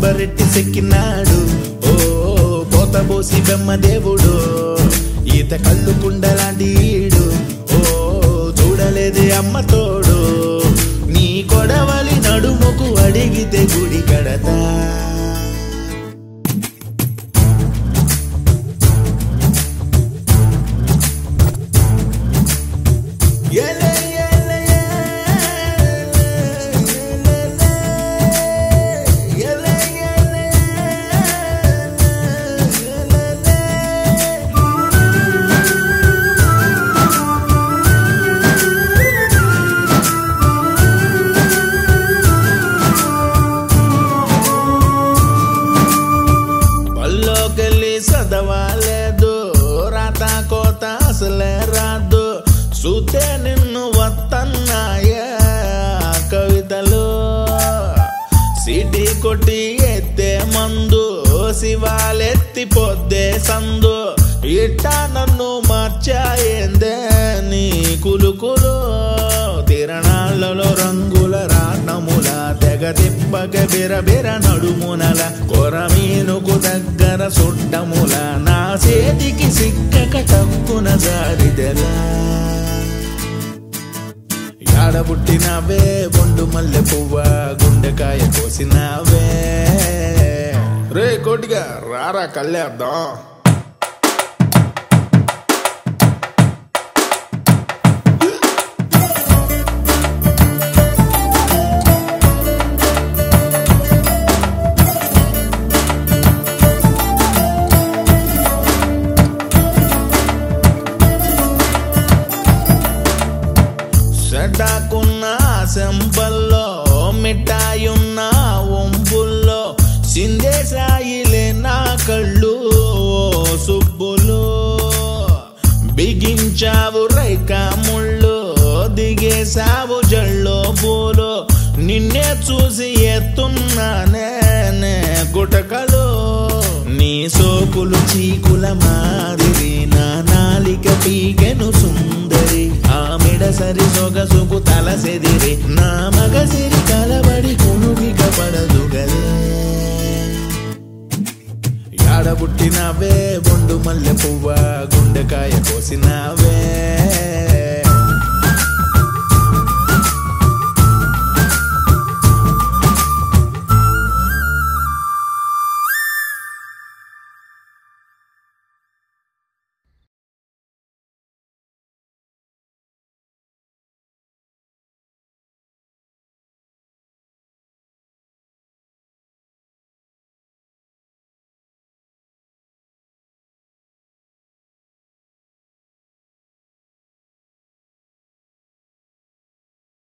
సుబ్బరెట్టి సెక్కినాడు ఓ పోతబోసి బెమ్మదేవుడు ఈత కళ్ళు కుండలాంటి ఈడు ఓ చూడలేదే అమ్మ తోడు నీ కొడవలి నడుముకు అడిగితే గుడి కడతా ఎలే, ఎలే, ఎలే, ఎలే, ఎలే, ఎలే. పల్లోకెళ్ళి చదవాలేదు రాత కోత అసలే రాదు చూతే నిన్ను వత్తన్నాయే కవితలు సిటీ కొట్టి ఎత్తే మందు శివాలెత్తి పొద్దే సందు ఇట్టా నన్ను మార్చాయిందే నీ కులుకులు తిరణాలలో రంగుల రాట్నముల తెగ తిప్పగ బిరబిర నడుమునల కొరమీనుకు దగ్గర సుట్టముల నా చేతికి సిక్కక టక్కున జారిదెలా యాడబుట్టినవే బొండు మల్లె పువ్వ గుండెకాయ కోసినావే రే కోటిగా రారా కళ్ళేద్దాం సెటాకున్న సెంపల్లో మిఠాయున్న ఒంపుల్లో సిందేశాయిలే నా కళ్ళు ఓ సుబ్బులు బిగించావు రైక ముళ్ళు దిగేశావు జల్లో పూలు నిన్నే చూసి ఎత్తున్నానే నే గుటకలు నీ సోకులు చీకుల మాదిరి నా నాలిక పీకెను సుందరి ఆ మిడసరి సొగసుకు తలసెదిరి నా మగసిరి కలబడి కొనుగిక పడదు గదే యాడబుట్టినవే బొండు మల్లె పువ్వ గుండెకాయ కోసినావే